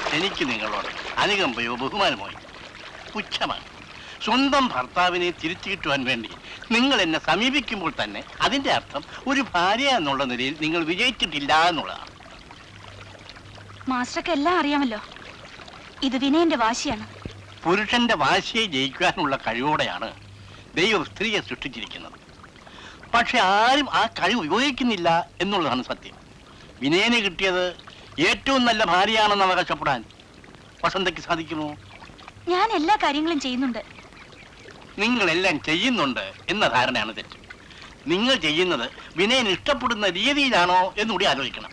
എനിക്ക് നിങ്ങളോട് അനുകമ്പയോ ബഹുമാനമോ ഇല്ല. പുച്ഛമാണ് സ്വന്തം ഭർത്താവിനെ തിരിച്ചു കിട്ടുവാൻ വേണ്ടി നിങ്ങൾ എന്നെ സമീപിക്കുമ്പോൾ തന്നെ അതിന്റെ അർത്ഥം ഒരു ഭാര്യ എന്നുള്ള നിലയിൽ നിങ്ങൾ വിജയിച്ചിട്ടില്ല എന്നുള്ളതാണ് മാസ്റ്റർക്ക് എല്ലാം അറിയാമല്ലോ ഇത് വിനയന്റെ വാശിയാണ് പുരുഷന്റെ വാശിയെ ജയിക്കാനുള്ള കഴിവോടെയാണ് ദൈവം സ്ത്രീയെ സൃഷ്ടിച്ചിരിക്കുന്നത് പക്ഷെ ആരും ആ കഴിവ് ഉപയോഗിക്കുന്നില്ല എന്നുള്ളതാണ് സത്യം വിനയന് കിട്ടിയത് ഏറ്റവും നല്ല ഭാര്യയാണെന്ന് അവകാശപ്പെടാൻ വസന്തയ്ക്ക് സാധിക്കുമോ ഞാൻ എല്ലാ കാര്യങ്ങളും ചെയ്യുന്നുണ്ട് നിങ്ങളെല്ലാം ചെയ്യുന്നുണ്ട് എന്ന ധാരണയാണ് തെറ്റ് നിങ്ങൾ ചെയ്യുന്നത് വിനയൻ ഇഷ്ടപ്പെടുന്ന രീതിയിലാണോ എന്നുകൂടി ആലോചിക്കണം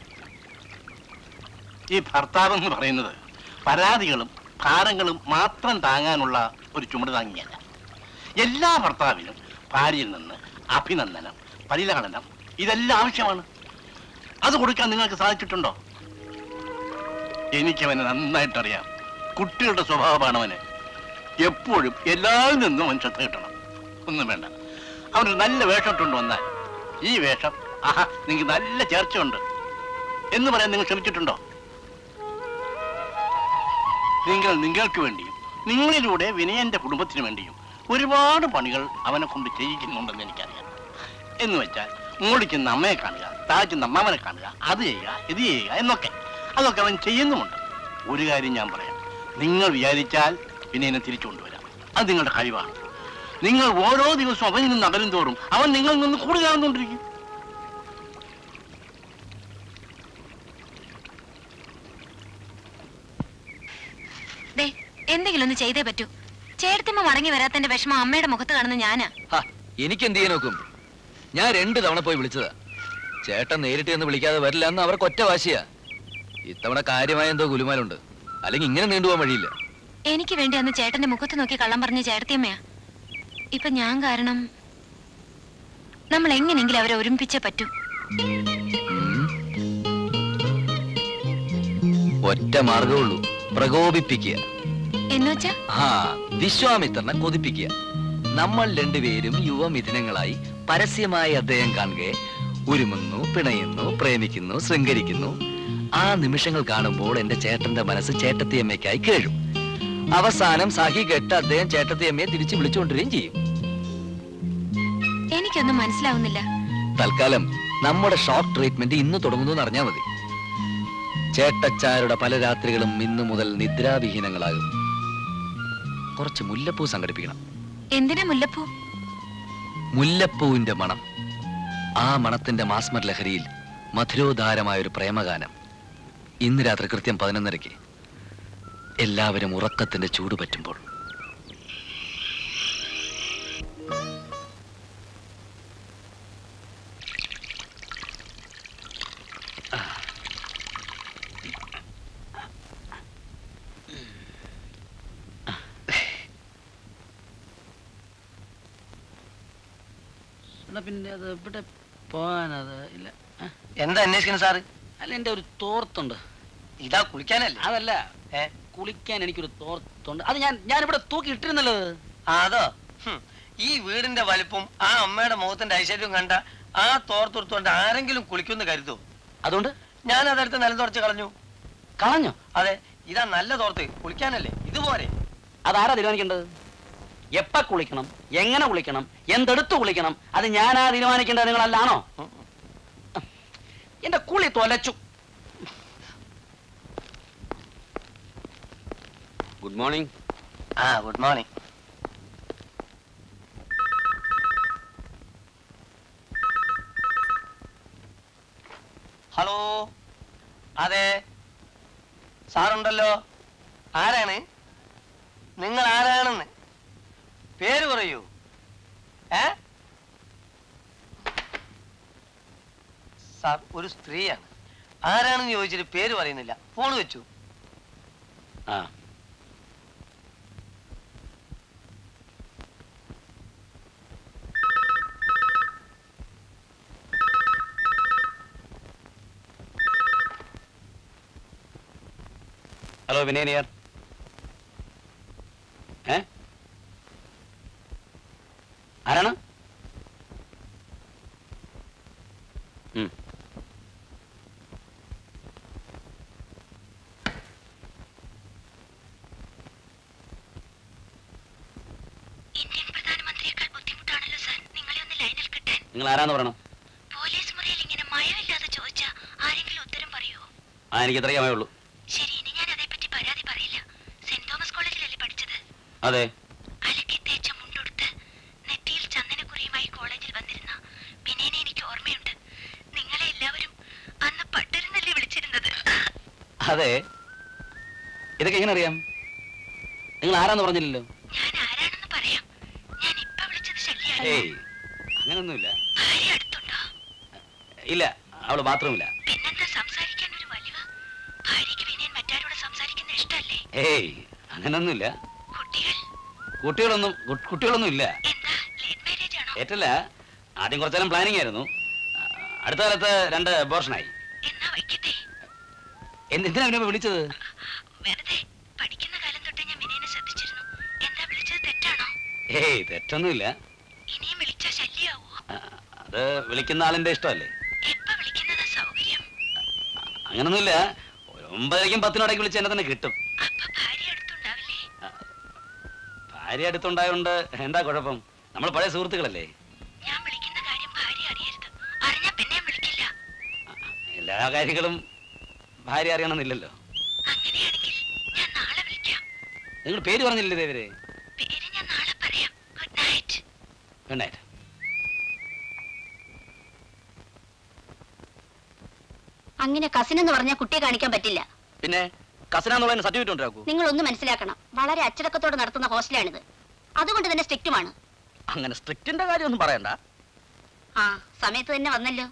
ഈ ഭർത്താവ് എന്ന് പറയുന്നത് പരാതികളും ഭാരങ്ങളും മാത്രം താങ്ങാനുള്ള ഒരു ചുമട് താങ്ങിയല്ല എല്ലാ ഭർത്താവിനും ഭാര്യയിൽ നിന്ന് അഭിനന്ദനം പരിലാളനം ഇതെല്ലാം ആവശ്യമാണ് അത് കൊടുക്കാൻ നിങ്ങൾക്ക് സാധിച്ചിട്ടുണ്ടോ എനിക്കവനെ നന്നായിട്ടറിയാം കുട്ടികളുടെ സ്വഭാവമാണ് അവന് എപ്പോഴും എല്ലാവരിൽ നിന്നും അവൻ ശ്രദ്ധ കിട്ടണം ഒന്നും വേണ്ട അവനൊരു നല്ല വേഷം ഇട്ടുകൊണ്ട് വന്നാൽ ഈ വേഷം ആഹാ നിങ്ങൾക്ക് നല്ല ചേർച്ചയുണ്ട് എന്ന് പറയാൻ നിങ്ങൾ ശ്രമിച്ചിട്ടുണ്ടോ നിങ്ങൾ നിങ്ങൾക്ക് വേണ്ടിയും നിങ്ങളിലൂടെ വിനയന്റെ കുടുംബത്തിന് വേണ്ടിയും ഒരുപാട് പണികൾ അവനെ കൊണ്ട് ചെയ്യിക്കുന്നുണ്ടെന്ന് എനിക്കറിയാം എന്ന് വെച്ചാൽ മുകളിൽ ചെന്ന് അമ്മയെ കാണുക താഴെ ചെന്ന് അമ്മാവനെ കാണുക അത് ചെയ്യുക ഇത് ചെയ്യുക എന്നൊക്കെ അതൊക്കെ അവൻ ചെയ്യുന്നുമുണ്ട് ഒരു കാര്യം ഞാൻ പറയാം നിങ്ങൾ വിചാരിച്ചാൽ വിനയനെ തിരിച്ചു കൊണ്ടുവരാം അത് നിങ്ങളുടെ കഴിവാണ് നിങ്ങൾ ഓരോ ദിവസവും അവനിൽ നിന്ന് അകലും തോറും അവൻ നിങ്ങളിൽ നിന്ന് കൂടുതലാകുന്നുകൊണ്ടിരിക്കും ദേ എന്തെങ്കിലും ഒന്ന് ചെയ്തേ പറ്റൂ ചേട്ടത്തിമ്മ മടങ്ങി വരാത്തന്റെ വിഷമം അമ്മയുടെ മുഖത്ത് കാണുന്ന ഞാനാ ഹാ, എനിക്ക് എന്ത് ചെയ്യാൻ നോക്കും ഞാൻ രണ്ട് തവണ പോയി വിളിച്ചതാ ചേട്ടൻ നേരിട്ട് എന്ന് വിളിക്കാതെ വരില്ല എന്ന് അവർക്ക് ഒറ്റ വാശിയാ ഇത്തവണ കാര്യമായ എന്തോ ഗുലുമാലുണ്ട് അല്ലെങ്കിൽ ഇങ്ങനെ നീണ്ടുപോകാൻ വഴിയില്ല എനിക്ക് വേണ്ടി അന്ന് ചേട്ടന്റെ മുഖത്ത് നോക്കി കള്ളം പറഞ്ഞ ചേട്ടത്തിയമ്മയാ ഇപ്പൊ ഞാൻ കാരണം നമ്മൾ എങ്ങനെയെങ്കിലും അവരെ ഒരുമിപ്പിച്ചേ പറ്റൂ ഉം. ഒറ്റ മാർഗമുള്ളൂ പ്രകോപിപ്പിക്കുക എന്നുവെച്ചാ ആ വിശ്വാമിത്രനെ കൊതിപ്പിക്കുക നമ്മൾ രണ്ടുപേരും യുവമിഥുനങ്ങളായി പരസ്യമായി അദ്ദേഹം കാണുകയെ ഉരുമുന്നു പിണയുന്നു പ്രേമിക്കുന്നു ശൃംഗരിക്കുന്നു ആ നിമിഷങ്ങൾ കാണുമ്പോൾ എന്റെ ചേട്ടന്റെ മനസ്സ് ചേട്ടത്തിയമ്മയ്ക്കായി കേഴും അവസാനം സഹി കെട്ട് അദ്ദേഹം ചേട്ടത്തിയമ്മയെ തിരിച്ചു വിളിച്ചുകൊണ്ടിരിക്കുകയും ചെയ്യും എനിക്കൊന്നും മനസ്സിലാവുന്നില്ല തൽക്കാലം നമ്മുടെ ഷോക്ക് ട്രീറ്റ്മെന്റ് ഇന്ന് തുടങ്ങുന്നു എന്ന് അറിഞ്ഞാൽ മതി ചേട്ടച്ചാരുടെ പല രാത്രികളും ഇന്നു മുതൽ നിദ്രാവിഹീനങ്ങളാകും കുറച്ച് മുല്ലപ്പൂ സംഘടിപ്പിക്കണം എന്തിനാ മുല്ലപ്പൂ മുല്ലപ്പൂവിന്റെ മണം ആ മണത്തിന്റെ മാസ്മർ ലഹരിയിൽ മധുരോധാരമായ ഒരു പ്രേമഗാനം ഇന്ന് രാത്രി കൃത്യം പതിനൊന്നരയ്ക്ക് എല്ലാവരും ഉറക്കത്തിന്റെ ചൂട് പറ്റുമ്പോൾ എന്നാ പിന്നെ അത് ഇവിടെ പോകാനത് ഇല്ല ആ, എന്താ അന്വേഷിക്കണം സാറ് അല്ല എൻ്റെ ഒരു തോർത്തുണ്ട് ഇതാ കുളിക്കാനല്ലേ അതല്ല ഏ? കുളിക്കാൻ എനിക്കൊരു തോർത്തുണ്ട് അത് ഞാൻ ഞാൻ ഇവിടെ തൂക്കി ഇട്ടിരുന്നല്ലോ അത്. ആ, അതോ ഹും. ഈ വീടിന്റെ വലിപ്പം ആ അമ്മയുടെ മുഖത്തിന്റെ ഐശ്വര്യം കണ്ട ആ തോർത്തുടുത്തോണ്ട് ആരെങ്കിലും കുളിക്കുമെന്ന് കരുതൂ അതുകൊണ്ട് ഞാൻ അതെടുത്ത് നിലം തുടച്ച് കളഞ്ഞു കളഞ്ഞോ അതെ ഇതാ നല്ല തോർത്ത് കുളിക്കാനല്ലേ ഇതുപോലെ അതാരാ തീരുമാനിക്കേണ്ടത് എപ്പ കുളിക്കണം എങ്ങനെ കുളിക്കണം എന്തെടുത്ത് കുളിക്കണം അത് ഞാനാ തീരുമാനിക്കേണ്ടത് നിങ്ങളല്ലാണോ എന്റെ കുളി തൊലച്ചു good morning ah good morning hello അതെ സാറുണ്ടല്ലോ ആരാണ് നിങ്ങൾ ആരാണെന്ന് പേര് പറയൂ ഏ സാർ ഒരു സ്ത്രീയാണ് ആരാണെന്ന് ചോദിച്ചിട്ട് പേര് പറയുന്നില്ല ഫോൺ വെച്ചു ആ ഹലോ വിനയനിയർ ഏ ആരാണ് ഉം. നിങ്ങൾ ആരാന്ന് പറയണം പോലീസ് മുറിയിൽ ഇങ്ങനെ മയമില്ലാതെ ചോദിച്ചാ ആരെങ്കിലും ഉത്തരം പറയുമോ ആ എനിക്ക് ഇത്രയ്ക്കമേ ഉള്ളൂ ശരി ഇനി ഞാൻ അതേപ്പറ്റി പരാതി പറയില്ല സെന്റ് തോമസ് കോളേജിലല്ലേ പഠിച്ചത് അതെ അലക്കി തേച്ച മുണ്ടുടുത്ത് നെറ്റിയിൽ ചന്ദനക്കുറിയുമായി കോളേജിൽ വന്നിരുന്ന വിനയനെ എനിക്ക് ഓർമ്മയുണ്ട് നിങ്ങളെ എല്ലാവരും അന്ന് പട്ടിരുന്നല്ലേ വിളിച്ചിരുന്നത് അതെ ഇതൊക്കെ എങ്ങനെ അറിയാം നിങ്ങൾ ആരാന്ന് പറഞ്ഞില്ലല്ലോ ഞാൻ ആരാണെന്ന് പറയാം ഞാൻ ഇപ്പൊ വിളിച്ചത് ശല്യാണ് ഏയ് അങ്ങനൊന്നുമില്ല ഭാര്യ അടുത്തുണ്ടോ ഇല്ല അവള് ബാത്റൂമില്ല പിന്നെന്താ സംസാരിക്കാൻ ഒരു വലിവ് ഭാര്യയ്ക്ക് വിനയൻ മറ്റാരോട് സംസാരിക്കുന്ന ഇഷ്ടല്ലേ ഏയ് അങ്ങനൊന്നുമില്ല കുട്ടികൾ കുട്ടികളൊന്നും കു- കുട്ടികളൊന്നും ഇല്ല എന്താ ലേറ്റ് മാരേജ് ആണോ ഏറ്റല്ല ആദ്യം കുറച്ചേരം പ്ലാനിങ് ആയിരുന്നു ആ, അടുത്ത കാലത്ത് രണ്ട് അബോർഷനായി എന്നാ വയ്ക്കട്ടെ എന്തിനാ അവനെ വിളിച്ചത് വെറുതെ പഠിക്കുന്ന കാലം തൊട്ടേ ഞാൻ വിനയനെ ശ്രദ്ധിച്ചിരുന്നു എന്താ വിളിച്ചത് തെറ്റാണോ ഏയ് തെറ്റൊന്നുമില്ല ഇനിയും വിളിച്ചാ ശല്യാവോ ആ, അത് വിളിക്കുന്ന ആളിന്റെ ഇഷ്ടമല്ലേ എപ്പ വിളിക്കുന്നതാ സൗകര്യം അങ്ങനൊന്നുമില്ല ഒരു ഒമ്പതരയ്ക്കും പത്തിനോടേക്ക് വിളിച്ച് എന്നെ തന്നെ കിട്ടും അപ്പൊ ഭാര്യ അടുത്തുണ്ടാവില്ലേ ഭാര്യ അടുത്തുണ്ടായോണ്ട് എന്താ കുഴപ്പം നമ്മൾ പഴയ സുഹൃത്തുക്കളല്ലേ ഞാൻ വിളിക്കുന്ന കാര്യം ഭാര്യ അറിയരുത് അറിഞ്ഞാ പിന്നെ ഞാൻ വിളിക്കില്ല എല്ലാ കാര്യങ്ങളും ഭാര്യ അറിയണമെന്നില്ലല്ലോ അങ്ങനെയാണെങ്കിൽ ഞാൻ നാളെ വിളിക്കാം നിങ്ങൾ പേര് പറഞ്ഞില്ലേ ദേവരെ പേര് ഞാൻ നാളെ പറയാം ഗുഡ് നൈറ്റ് ഗുഡ് നൈറ്റ് അങ്ങനെ കസിൻ എന്ന് പറഞ്ഞാൽ കുട്ടിയെ കാണിക്കാൻ പറ്റില്ല പിന്നെ കസനാന്നുള്ള സർട്ടിഫിക്കറ്റ് ഉണ്ടാക്കൂ നിങ്ങൾ ഒന്ന് മനസ്സിലാക്കണം വളരെ അച്ചടക്കത്തോടെ നടത്തുന്ന ഹോസ്റ്റലാണിത് അതുകൊണ്ട് തന്നെ സ്ട്രിക്റ്റുമാണ് അങ്ങനെ സ്ട്രിക്റ്റിന്റെ കാര്യമൊന്നും പറയണ്ട ആ സമയത്ത് തന്നെ വന്നല്ലോ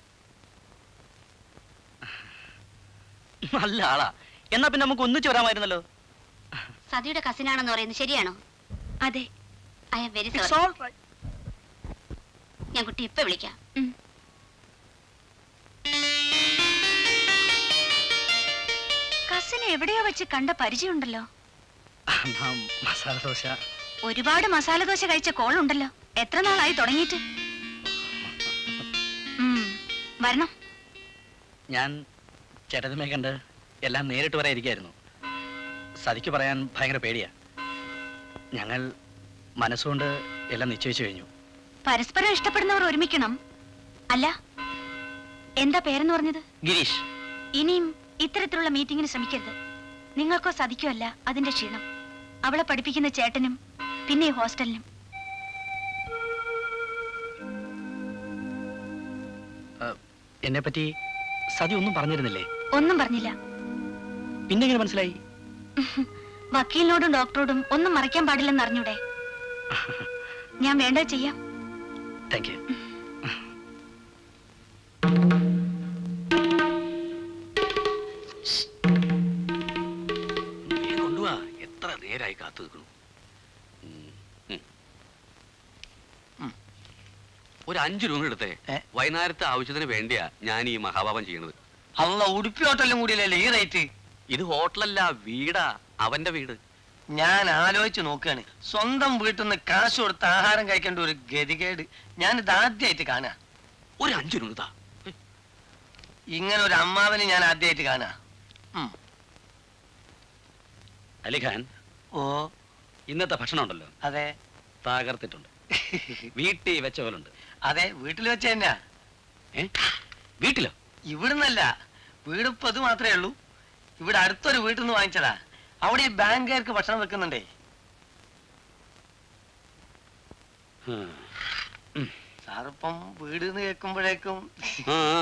നല്ല ആളാ എന്നാ പിന്നെ നമുക്ക് ഒന്നിച്ച് വരാമായിരുന്നല്ലോ സതിയുടെ കസിനാണെന്ന് പറയുന്നത് ശരിയാണോ അതെ I'm very It's sorry all right. ഞാൻ കുട്ടി ഇപ്പൊ വിളിക്കാം കസിനെ എവിടെയോ വെച്ച് കണ്ട പരിചയമുണ്ടല്ലോ എന്നാ മസാല ദോശ ഒരുപാട് മസാല ദോശ കഴിച്ച കോളുണ്ടല്ലോ എത്ര നാളായി തുടങ്ങിയിട്ട് ഉം, വരണം ഞാൻ ചേട്ടനുമേ കണ്ട് എല്ലാം നേരിട്ട് പറയാതിരിക്കായിരുന്നു സതിക്ക് പറയാൻ ഭയങ്കര പേടിയാ ഞങ്ങൾ മനസ്സുകൊണ്ട് എല്ലാം നിശ്ചയിച്ചു കഴിഞ്ഞു പരസ്പരം ഇഷ്ടപ്പെടുന്നവർ ഒരുമിക്കണം അല്ല എന്താ പേരെന്ന് പറഞ്ഞത് ഗിരീഷ് ഇനിയും ഇത്തരത്തിലുള്ള മീറ്റിംഗിന് ശ്രമിക്കരുത് നിങ്ങൾക്കോ സതിക്കോ അല്ല അതിന്റെ ക്ഷീണം അവളെ പഠിപ്പിക്കുന്ന ചേട്ടനും പിന്നെ ഈ ഹോസ്റ്റലിനും എന്നെ പറ്റി സതി ഒന്നും പറഞ്ഞിരുന്നില്ലേ ഒന്നും പറഞ്ഞില്ല പിന്നെ എങ്ങനെ മനസ്സിലായി വക്കീലിനോടും ഡോക്ടറോടും ഒന്നും മറയ്ക്കാൻ പാടില്ലെന്ന് അറിഞ്ഞൂടെ ഞാൻ വേണ്ടത് ചെയ്യാം താങ്ക് യു കൊണ്ടുവാ എത്ര നേരായി കാത്തു നിൽക്കുന്നു ഒരു അഞ്ചു രൂപ എടുത്തേ ഏ? വൈകുന്നേരത്തെ ആവശ്യത്തിന് വേണ്ടിയാ ഞാൻ ഈ മഹാപാപം ചെയ്യണത് അല്ല ഉടുപ്പി ഹോട്ടലിലും കൂടിയല്ലേ ഈ റേറ്റ് ഇത് ഹോട്ടലല്ല വീടാ അവന്റെ വീട് ഞാൻ ആലോചിച്ച് നോക്കുകയാണ് സ്വന്തം വീട്ടിൽ നിന്ന് കാശ് കൊടുത്ത് ആഹാരം കഴിക്കേണ്ട ഒരു ഗതികേട് ഞാൻ ഇത് ആദ്യമായിട്ട് കാണാ ഒരു അഞ്ചു രൂപ താ ഇങ്ങനെ ഒരു അമ്മാവനെ ഞാൻ ആദ്യമായിട്ട് കാണാ ഉം. അലിഖാൻ ഓ ഇന്നത്തെ ഭക്ഷണം ഉണ്ടല്ലോ അതെ തകർത്തിട്ടുണ്ട് വീട്ടിൽ വെച്ച പോലുണ്ട് അതെ വീട്ടിൽ വെച്ച് തന്നെയാ ഏ വീട്ടിലോ ഇവിടുന്നല്ല വീട് ഇപ്പൊ ഇത് മാത്രമേ ഉള്ളൂ ഇവിടെ അടുത്തൊരു വീട്ടിൽ നിന്ന് വാങ്ങിച്ചതാ അവിടെ ഈ ബാങ്കുകാർക്ക് ഭക്ഷണം വെക്കുന്നുണ്ടേ ഉം. സാറിപ്പം വീട് എന്ന് കേൾക്കുമ്പോഴേക്കും ആ, ആ.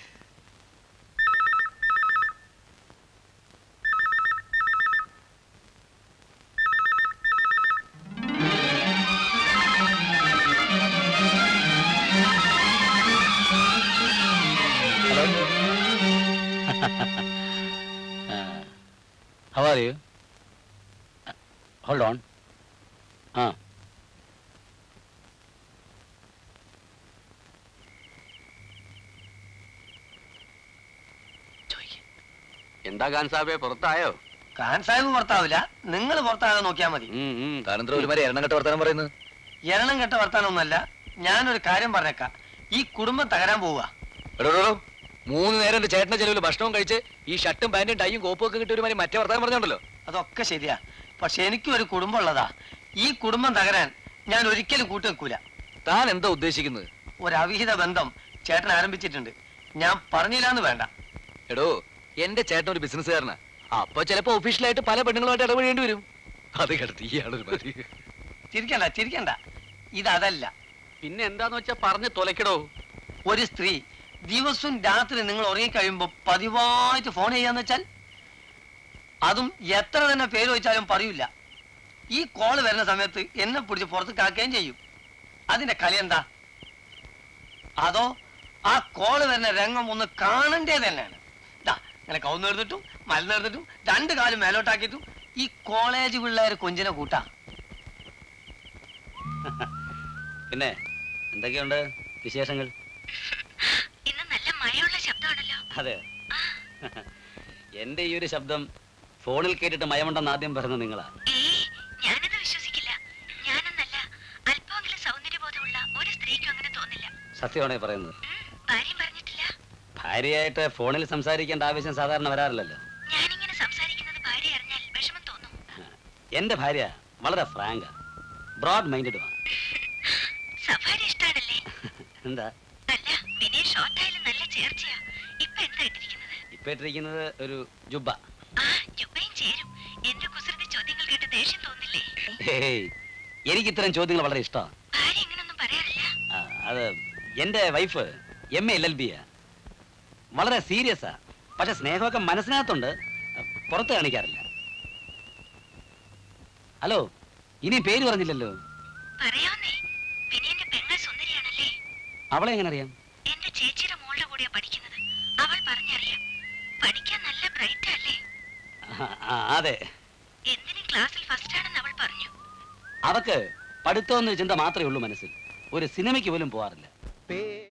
Uh, how are you? Uh, hold on. Ah. എന്താ ഖാൻ സാബേ പുറത്തായോ ഖാൻ സാഹിബ് പുറത്താവില്ല നിങ്ങൾ പുറത്താകാതെ നോക്കിയാൽ മതി ഉം, ഉം. താനെന്ത്ര ഒരു മാതിരി എണ്ണം കെട്ട വർത്താനം പറയുന്നത് എരണം കെട്ട വർത്താനൊന്നുമല്ല ഞാനൊരു കാര്യം പറഞ്ഞേക്കാം ഈ കുടുംബം തകരാൻ പോവുക എടോ, എടോ, എടോ. മൂന്ന് നേരം എന്റെ ചേട്ടന്റെ ചെലവിൽ ഭക്ഷണവും കഴിച്ച് ഈ ഷർട്ടും പാന്റും ടൈയും കോപ്പും ഒക്കെ കിട്ടിയ ഒരു മാതിരി മറ്റേ വർത്താനം പറഞ്ഞുണ്ടല്ലോ അതൊക്കെ ശരിയാ പക്ഷെ എനിക്കും ഒരു കുടുംബം ഉള്ളതാ ഈ കുടുംബം തകരാൻ ഞാൻ ഒരിക്കലും കൂട്ടുവെക്കൂല താൻ എന്താ ഉദ്ദേശിക്കുന്നത് ഒരു അവിഹിത ബന്ധം ചേട്ടൻ ആരംഭിച്ചിട്ടുണ്ട് ഞാൻ പറഞ്ഞില്ലാന്ന് വേണ്ട എടോ എന്റെ ചേട്ടൻ ഒരു ബിസിനസ്സുകാരനാ അപ്പൊ ചിലപ്പോ ഒഫീഷ്യലായിട്ട് പല പെണ്ണുങ്ങളുമായിട്ട് ഇടപെടേണ്ടി വരും അത് കിടത്തി ഇയാളൊരു മതി ചിരിക്കണ്ട ചിരിക്കണ്ട ഇതല്ല പിന്നെ എന്താന്ന് വെച്ചാ പറഞ്ഞ് തൊലക്കടോ ഒരു സ്ത്രീ ദിവസവും രാത്രി നിങ്ങൾ ഉറങ്ങിക്കഴിയുമ്പോ പതിവായിട്ട് ഫോൺ ചെയ്യാന്ന് വെച്ചാൽ അതും എത്ര തന്നെ പേര് വെച്ചാലും പറയൂല ഈ കോള് വരുന്ന സമയത്ത് എന്നെ പിടിച്ച് പുറത്ത് കാക്കുകയും ചെയ്യും അതിന്റെ കളി എന്താ അതോ ആ കോള് വരുന്ന രംഗം ഒന്ന് കാണണ്ടേ തന്നെയാണ് ദാ ഇങ്ങനെ കൗന്നെടുത്തിട്ടും മലന്നെടുത്തിട്ടും രണ്ട് കാലും മേലോട്ടാക്കിയിട്ടും ഈ കോളേജ് പിള്ളേർ കൊഞ്ചിനെ കൂട്ടാ പിന്നെ എന്തൊക്കെയുണ്ട് വിശേഷങ്ങൾ ഇന്ന് നല്ല മഴയുള്ള ശബ്ദമാണല്ലോ അതെ എന്റെ ഈ ഒരു ശബ്ദം ഫോണിൽ കേട്ടിട്ട് മയമുണ്ടെന്ന് ആദ്യം പറയുന്നത് നിങ്ങളാ ഏയ് ഞാനത് വിശ്വസിക്കില്ല ഞാനെന്നല്ല അല്പമെങ്കിലും സൗന്ദര്യബോധമുള്ള ഒരു സ്ത്രീക്കും അങ്ങനെ തോന്നില്ല സത്യമാണേ പറയുന്നത് ഉം, ഭാര്യയും പറഞ്ഞിട്ടില്ല ഭാര്യയായിട്ട് ഫോണിൽ സംസാരിക്കേണ്ട ആവശ്യം സാധാരണ വരാറില്ലല്ലോ ഞാനിങ്ങനെ സംസാരിക്കുന്നത് ഭാര്യ അറിഞ്ഞാൽ വിഷമം തോന്നും എന്റെ ഭാര്യ വളരെ ഫ്രാങ്ക ബ്രോഡ് മൈൻഡഡുമാണ് സഫാരി ഇഷ്ടാണല്ലേ എന്താ അല്ല വിനയ ഷോർട്ടായാലും നല്ല ചേർച്ചയാ ഇപ്പൊ എന്താ ഇട്ടിരിക്കുന്നത് ഇപ്പൊ ഇട്ടിരിക്കുന്നത് ഒരു ജുബ്ബ ആ ജുബയും ചേരും എന്റെ കുസൃതി ചോദ്യങ്ങൾ കേട്ട് ദേഷ്യം തോന്നില്ലേ ഹേയ് എനിക്ക് ഇത്തരം ചോദ്യങ്ങൾ വളരെ ഇഷ്ടമാണ് ഭാര്യ ഇങ്ങനൊന്നും പറയാറില്ല അത് എന്റെ wife M A L L ബിയാ വളരെ സീരിയസാ പക്ഷെ സ്നേഹമൊക്കെ മനസ്സിനകത്തുണ്ട് പുറത്ത് കാണിക്കാറില്ല ഹലോ ഇനി പേര് പറഞ്ഞില്ലല്ലോ പറയാവുന്നേ വിനയന്റെ പെങ്ങൾ സുന്ദരിയാണല്ലേ അവളെ എങ്ങനെ അറിയാം എന്റെ ചേച്ചിയുടെ മോളുടെ കൂടെയാ പഠിക്കുന്നത് അവൾ പറഞ്ഞറിയാം പഠിക്കാൻ നല്ല ബ്രൈറ്റ് അല്ലേ ആ, ആ, അതെ എന്തിനും ക്ലാസ്സിൽ ഫസ്റ്റ് ആണെന്ന് അവൾ പറഞ്ഞു അവക്ക് പഠിത്തമെന്ന് ചിന്ത മാത്രമേ ഉള്ളൂ മനസ്സിൽ ഒരു സിനിമയ്ക്ക് പോലും പോവാറില്ല പേ-